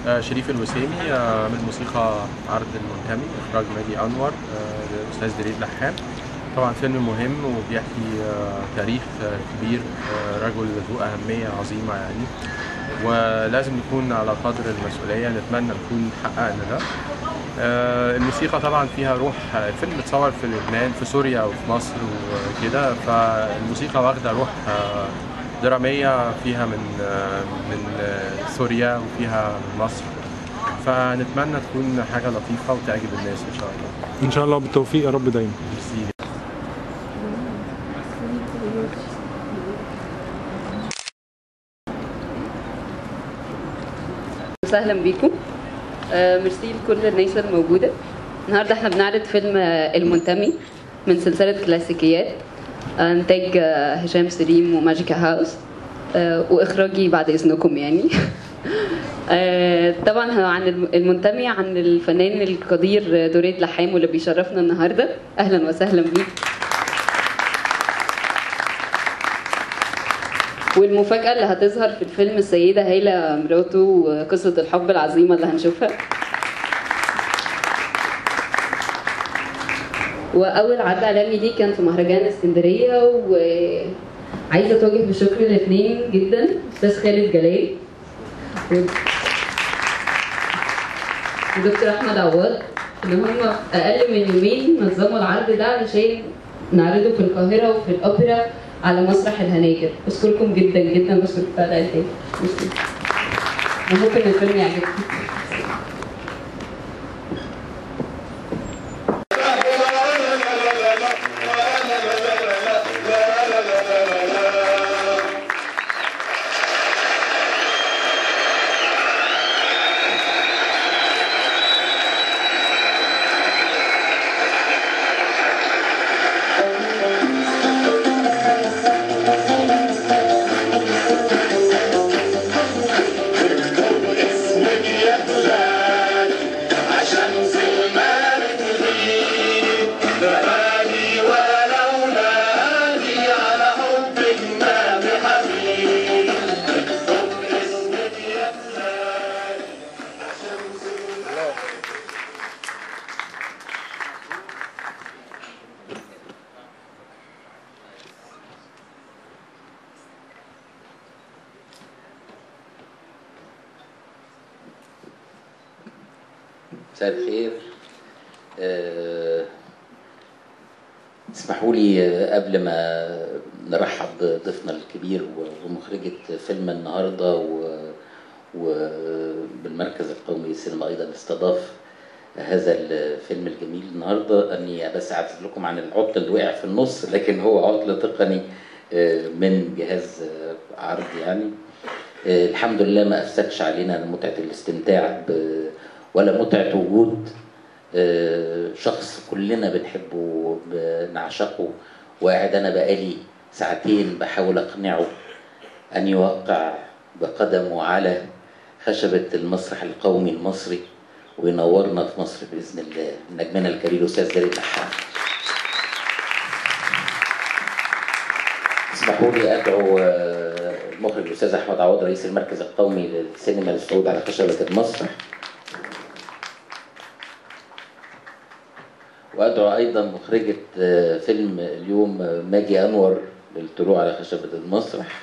آه، شريف الوسيمي آه، من موسيقى عرض المنتمي إخراج ماجي أنور آه، للأستاذ دريد لحام طبعا فيلم مهم وبيحكي آه، تاريخ آه، كبير آه، رجل ذو أهمية عظيمة يعني ولازم نكون على قدر المسؤولية نتمنى نكون حققنا ده آه، الموسيقى طبعا فيها روح آه، الفيلم اتصور في لبنان في سوريا وفي مصر وكده فالموسيقى واخدة روح آه، درامية فيها من آه، من آه، سوريا وفيها من مصر فنتمنى تكون حاجة لطيفة وتعجب الناس إن شاء الله ان شاء الله بالتوفيق يا رب دايما ميرسي وسهلا بيكم آه، ميرسي لكل الناس الموجودة النهاردة احنا بنعرض فيلم آه، المنتمي من سلسلة كلاسيكيات آه، إنتاج آه، هشام سليم وماجيكا هاوس آه، وإخراجي بعد إذنكم يعني آه، طبعا هو عن الم- المنتمي عن الفنان القدير آه، دريد لحام واللي بيشرفنا النهاردة أهلا وسهلا بيك والمفاجأة اللي هتظهر في الفيلم السيدة هيلة مراته وقصة الحب العظيمة اللي هنشوفها وأول عرض إعلامي ليه كان في مهرجان اسكندرية وعايزة أتوجه بشكر الاثنين جدا أستاذ خالد جلال و- ودكتور أحمد عواد إن هم أقل من يومين نظموا العرض ده علشان نعرضه في القاهرة وفي الأوبرا على مسرح الهناجر بشكركم جدا جدا بشكركم على الإنتاج ميرسي. وممكن الفيلم يعجبكم اسمك يا فلان عشان زمان تغيب بلادي ولولادي على حبك ما بحبيب اكتب اسمك يا فلان عشان زمان مساء الخير آه، اسمحوا لي آه، قبل ما نرحب بضيفنا الكبير و- ومخرجة فيلم النهارده و- وبالمركز القومي للسينما ايضا استضاف هذا الفيلم الجميل النهارده اني بس اعتذر لكم عن العطل اللي وقع في النص لكن هو عطل تقني آه، من جهاز آه، عرض يعني آه، الحمد لله ما افسدش علينا متعه الاستمتاع ب- ولا متعه وجود آه، شخص كلنا بنحبه بنعشقه وقاعد انا بقالي ساعتين بحاول اقنعه ان يوقع بقدمه على خشبه المسرح القومي المصري وينورنا في مصر باذن الله نجمنا الكبير الاستاذ جريد لحام اسمحوا لي ادعو آه، المخرج الاستاذ احمد عوض رئيس المركز القومي للسينما للصعود على خشبه المسرح وادعو ايضا مخرجه آه، فيلم اليوم آه، ماجي انور للطلوع على خشبه المسرح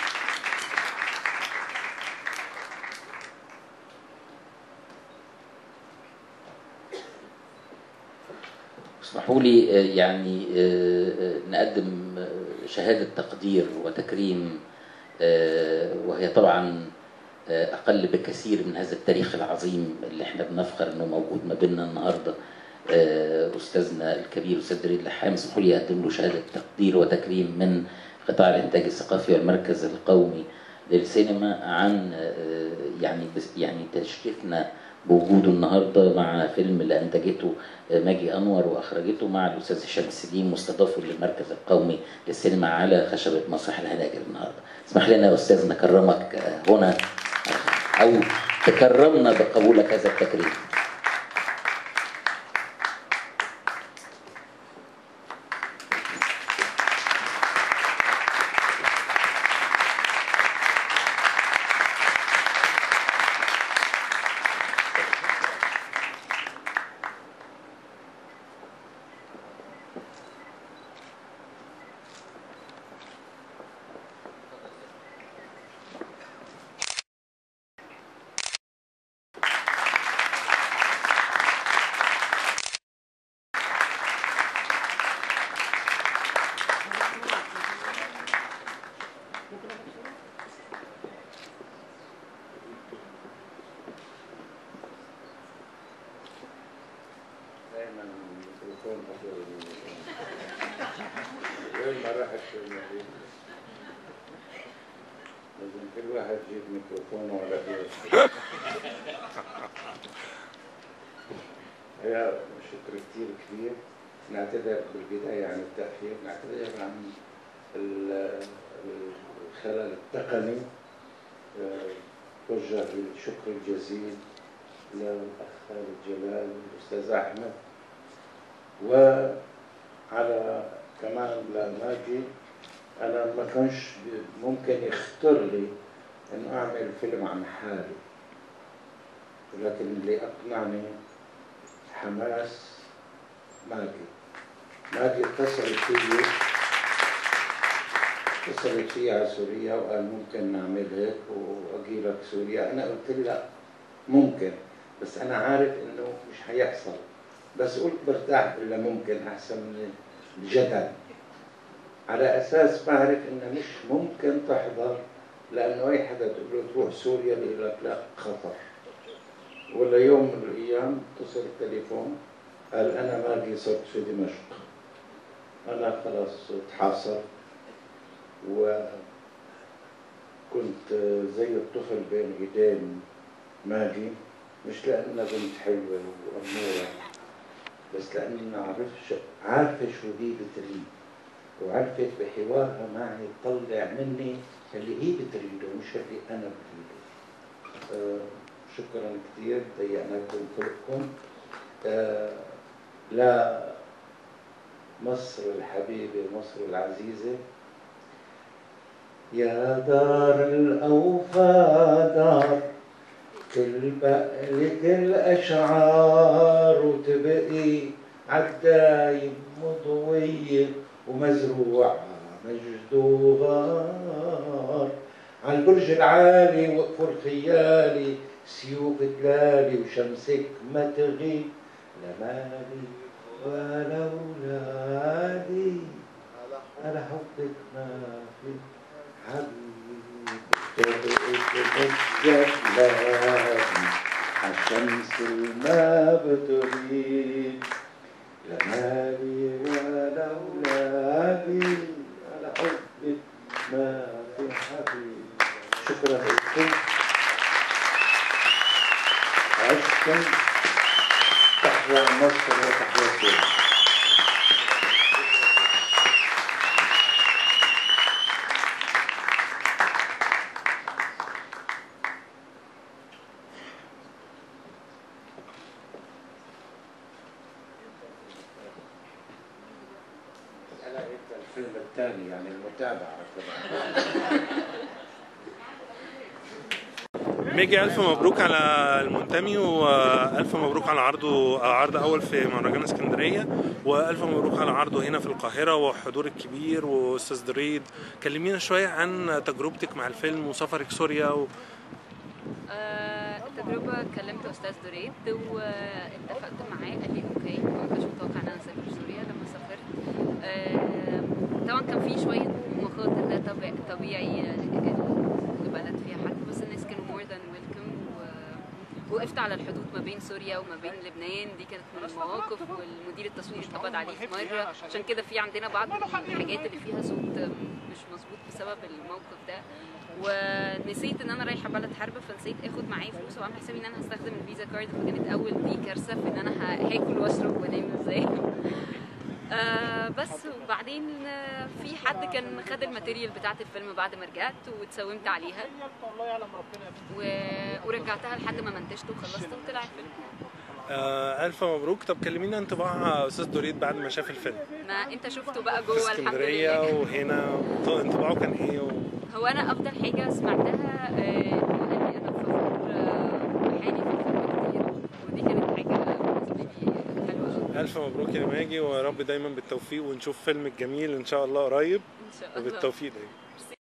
اسمحوا لي آه، يعني آه، آه، نقدم آه، شهادة تقدير وتكريم آه، وهي طبعا آه، أقل بكثير من هذا التاريخ العظيم اللي احنا بنفخر إنه موجود ما بيننا النهاردة آه، أستاذنا الكبير أستاذ دريد لحام اسمحوا لي أقدم له شهادة تقدير وتكريم من قطاع الإنتاج الثقافي والمركز القومي للسينما عن آه، يعني بس- يعني تشريفنا بوجوده النهارده مع فيلم اللي انتجته آه، ماجي انور واخرجته مع الاستاذ هشام السليم مستضافه للمركز القومي للسينما على خشبه مسرح الهناجر النهارده. اسمح لنا يا استاذ نكرمك آه، هنا آه، او تكرمنا بقبولك هذا التكريم. لازم كل واحد يجيب ميكروفونه على ايده هي شكر كتير كبير نعتذر بالبداية عن التأخير نعتذر عن ال- الخلل التقني آه، وجه الشكر الجزيل للأخ خالد جلال والأستاذ أحمد وعلى كمان لماجي أنا ما كانش ممكن يخطر لي إنه أعمل فيلم عن حالي ولكن اللي أقنعني حماس ماجي ماجي اتصلت فيي اتصلت فيي على سوريا وقال ممكن نعمل هيك واجي لك سوريا انا قلت لها لا ممكن بس انا عارف انه مش هيحصل بس قلت برتاح الا ممكن احسن من الجدل على اساس بعرف انه مش ممكن تحضر لانه اي حدا تقول له تروح سوريا بيقول لك لا خطر ولا يوم من الايام اتصل التليفون قال انا ماجي صرت في دمشق انا خلاص اتحاصرت وكنت زي الطفل بين ايدين ماجي مش لانها بنت حلوه واموره بس لانها عرفش عارفه شو هي بتريد وعرفت بحوارها معي تطلع مني اللي هي بتريده مش اللي انا بريده آه شكرا كثير ضيعناكم كلكم آه لا مصر الحبيبة مصر العزيزة يا دار الأوفى دار تلبق لك الأشعار وتبقي عالدايم مضوية ومزروعة مجد وغار عالبرج العالي وقفوا الخيالي سيوف تلالي وشمسك ما تغيب لا مالي ولا أولادي على حبك ما في حبيب تتجلى عالشمس ما بتغيب لا مالي ولا أولادي على حبك ما في حبيب شكرا لكم عشتم تحيا مصر وتحيا سوريا أنا أنت الفيلم الثاني يعني المتابعة كمان ميجي ألف مبروك على المنتمي وألف مبروك على عرضه عرض أول في مهرجان اسكندرية وألف مبروك على عرضه هنا في القاهرة وحضور الكبير وأستاذ دريد كلمينا شوية عن تجربتك مع الفيلم وسفرك سوريا و... آه، التجربة كلمت أستاذ دريد واتفقت معاه قال لي أوكي ما كنتش متوقع إن أنا أسافر سوريا لما سافرت آه، طبعا كان في شوية مخاطر ده طبيعي, طبيعي آه، البلد فيها حد بس الناس كانوا مور ذان ويلكم وقفت على الحدود ما بين سوريا وما بين لبنان دي كانت من المواقف والمدير التصوير اتقبض عليه في مرة عشان كده في عندنا بعض الحاجات اللي فيها صوت مش مظبوط بسبب الموقف ده ونسيت ان انا رايحه بلد حرب فنسيت اخد معايا فلوس وعامله حسابي ان انا هستخدم الفيزا كارد فكانت اول دي كارثه في ان انا ه- هاكل واشرب وانام ازاي آه بس وبعدين آه، في حد كان خد الماتيريال بتاعت الفيلم بعد ما رجعت واتساومت عليها و... ورجعتها لحد ما منتجته وخلصت وطلع الفيلم آه، ألف مبروك طب كلمينا انطباع أستاذ دريد بعد ما شاف الفيلم ما انت شفته بقى في جوه الحمد اسكندرية لله وهنا انطباعه كان إيه و... هو انا افضل حاجه سمعتها آه، انه قال لي انا فخور آه، بحالي في الفيلم كتير ودي كانت حاجه بالنسبه لي حلوه قوي ألف مبروك يا ماجي ويا رب دايما بالتوفيق ونشوف فيلمك جميل إن شاء الله قريب ان شاء الله وبالتوفيق دايما